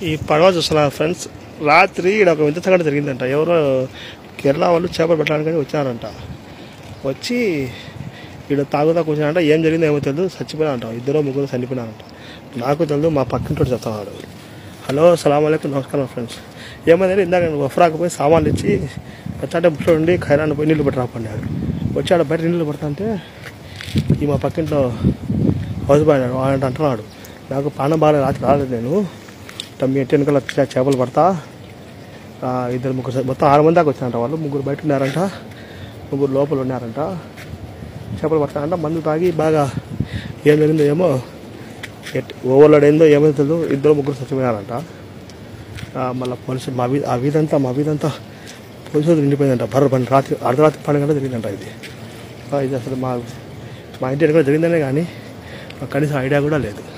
ఈ పడవ చూస్తున్నారు ఫ్రెండ్స్ రాత్రి ఇక్కడ ఒక వింత సంఘటన జరిగిందంట ఎవరో కేరళ వాళ్ళు చేపలు పెట్టడానికి వచ్చినారంట వచ్చి ఇక్కడ తాగుతా కూర్చున్నారంట ఏం జరిగిందో ఏమో తెలియదు చచ్చిపోయినారంట ఇద్దరు ముగ్గురు చనిపోయినారంట నాకు తెలియదు మా పక్కింటోడు చెప్తున్నాడు హలో సలాం అలైకుం నమస్కారం ఫ్రెండ్స్ ఏమైందంటే ఇందాక నేను వఫ్రాకు పోయి సామాన్లు ఇచ్చి వచ్చాటే బుట్లో ఉండి ఖైరాన్ని పోయి నీళ్ళు పెట్టి రాపన్నాడు వచ్చి ఆడ బయట నీళ్ళు పెడతా ఈ మా పక్కింట్లో హౌస్ బాయ్ ఆయన అంటున్నాడు నాకు పానం బాగా రాత్రి రాలేదు నేను ఇట్లా మీ ఇంటి వెనకాల చే- చేపలు పడతా ఆ, ఇద్దరు ముగ్గురు స- మొత్తం ఆరు మంది దాకా వచ్చినారంట వాళ్ళు ముగ్గురు బయట ఉన్నారంట ముగ్గురు లోపల ఉన్నారంట చేపలు పడతారంట మందు తాగి బాగా ఏం జరిగిందో ఏమో ఎట్ ఓవర్లోడ్ ఏందో ఏమో తెలియదు ఇద్దరు ముగ్గురు చచ్చిపోయారంట ఆ, మళ్ళీ పోలీసు మా వీధి ఆ వీధంతా మా వీధంతా పోలీసులు నిండిపోయిందంట బర్ర బండి రాత్రి అర్ధరాత్రి పన్నెండు గంటలు జరిగిందంట ఇది ఆ, ఇది అసలు మా మా ఇంటి వెనకాల జరిగిందనే కానీ మాకు కనీసం ఐడియా కూడా లేదు